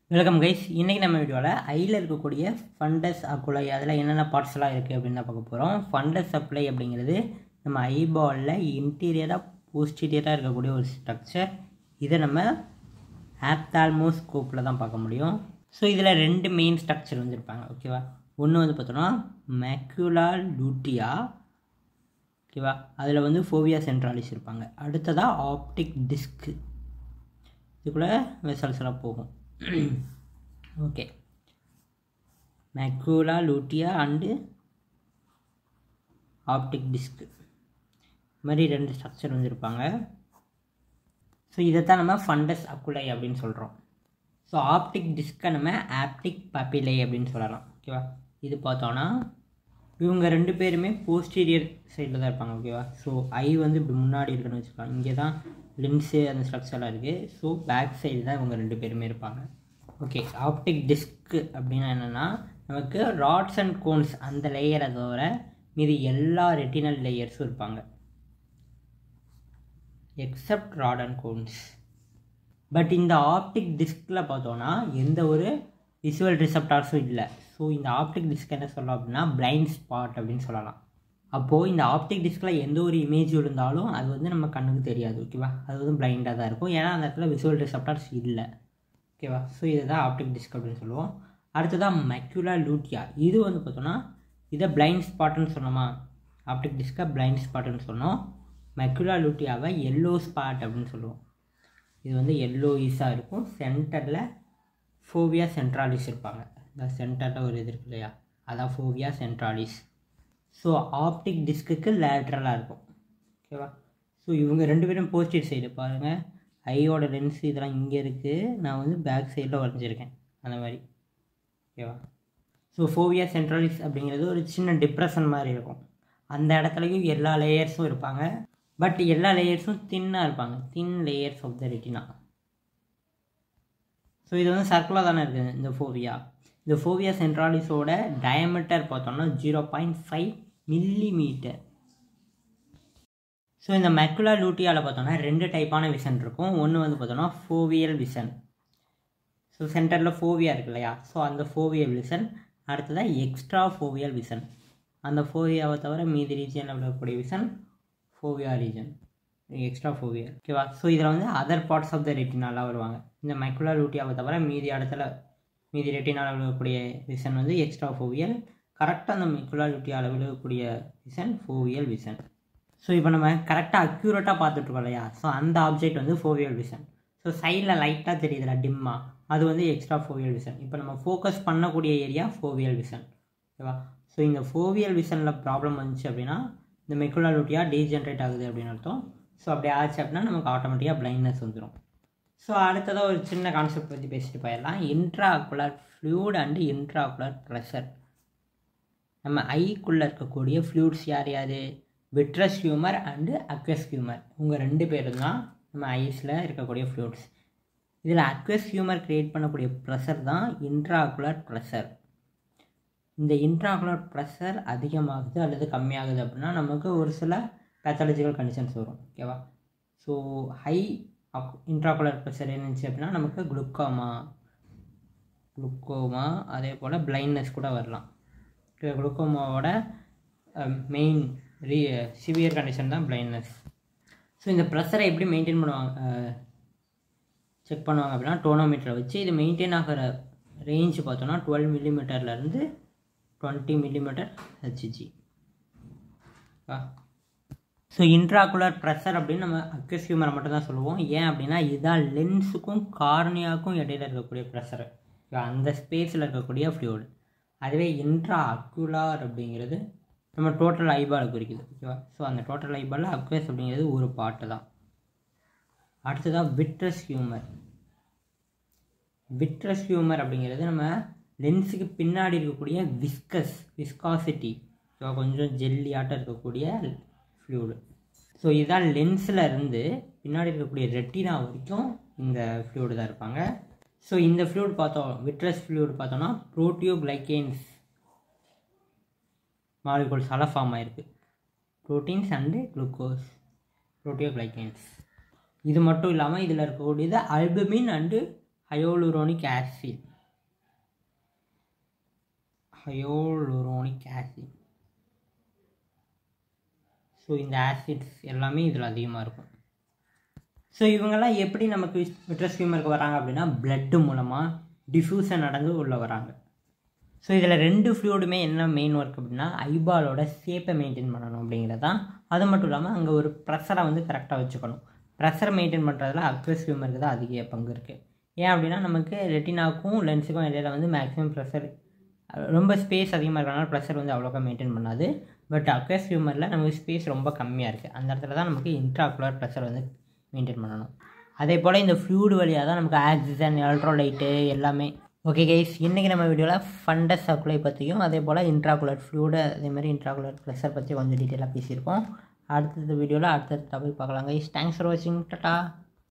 welcome guys இன்றைக்கி நம்ம வீடியோவில் ஐயில் இருக்கக்கூடிய ஃபண்டஸ் அக்குலை அதில் என்னென்ன பார்ட்ஸ்லாம் இருக்குது அப்படின்னு தான் பார்க்க போகிறோம் ஃபண்டஸ் அப்ளை அப்படிங்கிறது நம்ம ஐபாலில் இன்டீரியராக போஸ்டீரியராக இருக்கக்கூடிய ஒரு ஸ்ட்ரக்சர் இதை நம்ம ஆப்தால்மோஸ்கோப்பில் தான் பார்க்க முடியும் ஸோ இதில் ரெண்டு மெயின் ஸ்ட்ரக்சர் வந்துருப்பாங்க ஓகேவா ஒன்று வந்து பார்த்தோன்னா மேக்யூலா லூட்டியா ஓகேவா அதில் வந்து ஃபோவியா சென்ட்ராலிஸ் இருப்பாங்க அடுத்ததாக ஆப்டிக் டிஸ்க்கு இதுக்குள்ளே வெசல்ஸ் எல்லாம் போகும் okay macula lutea and optic டிஸ்க்கு இது மாதிரி ரெண்டு ஸ்ட்ரக்சர் வந்துருப்பாங்க ஸோ இதைத்தான் நம்ம ஃபண்டஸ் அக்குலை அப்படின்னு சொல்கிறோம் ஸோ ஆப்டிக் டிஸ்கை நம்ம ஆப்டிக் பப்பிலை அப்படின்னு சொல்லலாம் ஓகேவா இது பார்த்தோன்னா இவங்க ரெண்டு பேருமே போஸ்டீரியர் சைடில் தான் இருப்பாங்க ஓகேவா ஸோ ஐ வந்து இப்படி முன்னாடி இருக்குன்னு வச்சுக்கலாம் இங்கே தான் லென்ஸு அந்த ஸ்ட்ரக்சர்லாம் இருக்குது ஸோ பேக் சைடு தான் இவங்க ரெண்டு பேருமே இருப்பாங்க ஓகே ஆப்டிக் டிஸ்க்கு அப்படின்னா என்னென்னா நமக்கு ராட்ஸ் அண்ட் கோன்ஸ் அந்த லேயரை தவிர மீதி எல்லா ரெட்டினல் லேயர்ஸும் இருப்பாங்க except rod and cones but இந்த ஆப்டிக் டிஸ்கில் பார்த்தோன்னா எந்த ஒரு விசுவல் ரிசப்டார்ஸும் இல்லை ஸோ இந்த ஆப்டிக் டிஸ்க் என்ன சொல்லலாம் அப்படின்னா பிளைண்ட் ஸ்பாட் அப்படின்னு சொல்லலாம் அப்போது இந்த ஆப்டிக் டிஸ்கில் எந்த ஒரு இமேஜ் விழுந்தாலும் அது வந்து நம்ம கண்ணுக்கு தெரியாது ஓகேவா அது வந்து பிளைண்டாக தான் இருக்கும் ஏன்னா அந்த இடத்துல விசுவல் ரிசப்டார்ஸ் இல்லை ஓகேவா ஸோ இதுதான் ஆப்டிக் டிஸ்க் அப்படின்னு சொல்லுவோம் அடுத்ததாக மெக்யூலா லூட்டியா இது வந்து பார்த்தோன்னா இதை பிளைண்ட் ஸ்பாட்டுன்னு சொன்னோமா ஆப்டிக் டிஸ்கை பிளைண்ட் ஸ்பாட்டுன்னு சொன்னோம் மெக்யூலா லூட்டியாவை எல்லோ ஸ்பாட் அப்படின்னு சொல்லுவோம் இது வந்து எல்லோ ஈஸாக இருக்கும் சென்டரில் ஃபோவியா சென்ட்ராலிஸ் இருப்பாங்க இந்த சென்டரில் ஒரு இது இருக்கு இல்லையா அதான் ஃபோவியா சென்ட்ராலிஸ் ஸோ ஆப்டிக் டிஸ்க்குக்கு லேட்ரலாக இருக்கும் ஓகேவா ஸோ இவங்க ரெண்டு பேரும் போஸ்டிவ் சைடு பாருங்கள் ஐயோட லென்ஸ் இதெல்லாம் இங்கே இருக்குது நான் வந்து பேக் சைடில் வரைஞ்சிருக்கேன் அந்த மாதிரி ஓகேவா ஸோ ஃபோவியா சென்ட்ரலிஸ் அப்படிங்கிறது ஒரு சின்ன டிப்ரெஷன் மாதிரி இருக்கும் அந்த இடத்துலையும் எல்லா லேயர்ஸும் இருப்பாங்க பட் எல்லா லேயர்ஸும் தின்னாக இருப்பாங்க thin layers of the retina so இது வந்து சர்க்குலாக தானே இருக்குது இந்த ஃபோவியா இந்த ஃபோவியா சென்ட்ராலிஸோட டயமீட்டர் பார்த்தோம்னா zero point five millimetre so இந்த மெக்குலா லூட்டியாவில் பார்த்தோம்னா ரெண்டு டைப்பான விஷன் இருக்கும் ஒன்று வந்து பார்த்தோம்னா ஃபோவியல் விஷன் ஸோ சென்டரில் ஃபோவியா இருக்கு இல்லையா ஸோ அந்த ஃபோவியல் விஷன் அடுத்ததாக எக்ஸ்ட்ரா ஃபோவியல் விஷன் அந்த ஃபோவியாவை தவிர மீதி ரீஜனில் விடக்கூடிய vision fovea region extra fovea ஓகேவா ஸோ இதில் வந்து அதர் பார்ட்ஸ் ஆஃப் த ரெட்டினாலாம் வருவாங்க இந்த மைக்குலா லூட்டியாவை தவிர மீதி இடத்துல மீதி ரெட்டினாவில் விழுகக்கூடிய விஷன் வந்து எக்ஸ்ட்ரா ஃபோவியல் கரெக்டாக அந்த மைக்குலா லூட்டியாவில் விழுகக்கூடிய விஷன் ஃபோவியல் விஷன் ஸோ இப்போ நம்ம கரெக்டாக அக்யூரேட்டாக பார்த்துட்ருக்கோம் இல்லையா ஸோ அந்த ஆப்ஜெக்ட் வந்து ஃபோவியல் விஷன் ஸோ சைடில் லைட்டாக தெரியுதுல டிம்மாக அது வந்து எக்ஸ்ட்ரா ஃபோவியல் விஷன் இப்போ நம்ம ஃபோக்கஸ் பண்ணக்கூடிய ஏரியா ஃபோவியல் விஷன் ஓகேவா ஸோ இந்த ஃபோவியல் விஷனில் ப்ராப்ளம் வந்துச்சு அப்படின்னா இந்த மெக்குலா லூட்டியா டீஜென்ரேட் ஆகுது அப்படின்னு அர்த்தம் ஸோ அப்படி ஆச்சு அப்படின்னா நமக்கு ஆட்டோமேட்டிக்காக பிளைண்ட்னஸ் வந்துடும் ஸோ அடுத்ததாக ஒரு சின்ன கான்செப்ட் பற்றி பேசிட்டு போயிடலாம் intraocular fluid and intraocular pressure நம்ம ஐக்குள்ளே இருக்கக்கூடிய ஃப்ளூட்ஸ் யார் யார் vitreous humour and aqueous humour இவங்க ரெண்டு பேரும் தான் நம்ம ஐஸில் இருக்கக்கூடிய ஃப்ளூட்ஸ் இதில் அக்வஸ் ஹியூமர் க்ரியேட் பண்ணக்கூடிய ப்ரெஷர் தான் இன்ட்ராகுலர் ப்ரெஷர் இந்த இன்ட்ராகுலர் ப்ரெஷர் அதிகமாகுது அல்லது கம்மியாகுது அப்படின்னா நமக்கு ஒரு சில பேத்தாலஜிக்கல் கண்டிஷன்ஸ் வரும் ஓகேவா ஸோ ஹை இன்ட்ராகுலர் ப்ரெஷர் இருந்துச்சு அப்படின்னா நமக்கு குளுக்கோமா குளுக்கோமா அதே போல் பிளைண்ட்னஸ் கூட வரலாம் குளுக்கோமாவோட மெயின் ரீ சிவியர் கண்டிஷன் தான் பிளைண்ட்னஸ் ஸோ இந்த ப்ரெஷரை எப்படி மெயின்டைன் பண்ணுவாங்க செக் பண்ணுவாங்க அப்படின்னா டோனோமீட்டரை வச்சு இது மெயின்டைன் ஆகிற ரேஞ்ச் பார்த்தோன்னா டுவெல் மில்லிமீட்டர்லேருந்து twenty millimetre HG so intraocular pressure அப்படின்னு நம்ம அக்வஸ் ஹியூமரை மட்டும் தான் சொல்லுவோம் ஏன் அப்படின்னா இதுதான் லென்ஸுக்கும் கார்னியாவுக்கும் இடையில இருக்கக்கூடிய ப்ரெஷர் அந்த ஸ்பேஸில் இருக்கக்கூடிய ஃப்ளூடு அதுவே இன்ட்ரா அக்யூலார் அப்படிங்கிறது நம்ம டோட்டல் ஐபாலை குறிக்குது ஓகேவா ஸோ அந்த டோட்டல் ஐபாலில் அக்வஸ் அப்படிங்கிறது ஒரு பாட்டு தான் அடுத்ததாக விட்ரஸ் ஹியூமர் விட்ரஸ் ஹியூமர் அப்படிங்கிறது நம்ம லென்ஸுக்கு பின்னாடி இருக்கக்கூடிய விஸ்கஸ் விஸ்காசிட்டி ஸோ கொஞ்சம் ஜெல்லியாட்டம் இருக்கக்கூடிய ஃப்ளூடு ஸோ இதுதான் லென்ஸில் இருந்து பின்னாடி இருக்கக்கூடிய ரெட்டினா வரைக்கும் இந்த ஃப்ளூடு தான் இருப்பாங்க ஸோ இந்த ஃப்ளூட் பார்த்தோம் விட்ரஸ் ஃப்ளூட் பார்த்தோன்னா ப்ரோட்டியோ கிளைகேன்ஸ் மாலிகூல்ஸால் ஃபார்ம் ஆகிருக்கு proteins and glucose proteoglycans இது மட்டும் இல்லாமல் இதில் இருக்கக்கூடியது albumin and hyaluronic acid hyaluronic acid so இந்த ஆசிட்ஸ் எல்லாமே இதில் அதிகமாக இருக்கும் ஸோ இவங்கெல்லாம் எப்படி நமக்கு விட்ரஸ் ஹியூமருக்கு வராங்க அப்படின்னா பிளட்டு மூலமாக டிஃப்யூசன் நடந்து உள்ளே வராங்க ஸோ இதில் ரெண்டு ஃப்ளூடுமே என்ன மெயின் ஒர்க் அப்படின்னா ஐபாலோட ஷேப்பை மெயின்டைன் பண்ணணும் அப்படிங்கிறது தான் அது மட்டும் இல்லாமல் அங்கே ஒரு ப்ரெஷரை வந்து கரெக்டாக வச்சுக்கணும் ப்ரெஷரை மெயின்டைன் பண்ணுறதுல அக்வஸ் ஹியூமருக்கு தான் அதிக பங்கு இருக்குது ஏன் அப்படின்னா நமக்கு ரெட்டினாக்கும் லென்ஸுக்கும் இடையில வந்து மேக்ஸிமம் ப்ரெஷர் ரொம்ப ஸ்பேஸ் அதிகமாக இருக்கனால ப்ரெஷர் வந்து அவ்வளோக்கா மெயின்டைன் பண்ணாது பட் அக்வஸ் ஹியூமரில் நமக்கு ஸ்பேஸ் ரொம்ப கம்மியாக இருக்குது அந்த இடத்துல தான் நமக்கு இன்ட்ராகுலர் ப்ரெஷர் வந்து மெயின்டைன் பண்ணணும் அதே போல் இந்த ஃப்ளூடு வழியாக தான் நமக்கு ஆக்சிஜன் எலக்ட்ரோலைட்டு எல்லாமே ஓகே கைஸ் இன்றைக்கி நம்ம வீடியோவில் ஃபண்டஸ் சர்க்குலை பற்றியும் அதே போல் இன்ட்ராகுலர் ஃப்ளூடு அதே மாதிரி இன்ட்ராகுலர் ப்ரெஷர் பற்றி கொஞ்சம் டீட்டெயிலாக பேசியிருக்கோம் அடுத்தது வீடியோவில் அடுத்தது டாபிக் பார்க்கலாம் கைஸ் தேங்க்ஸ் ஃபார் வாட்சிங் டாட்டா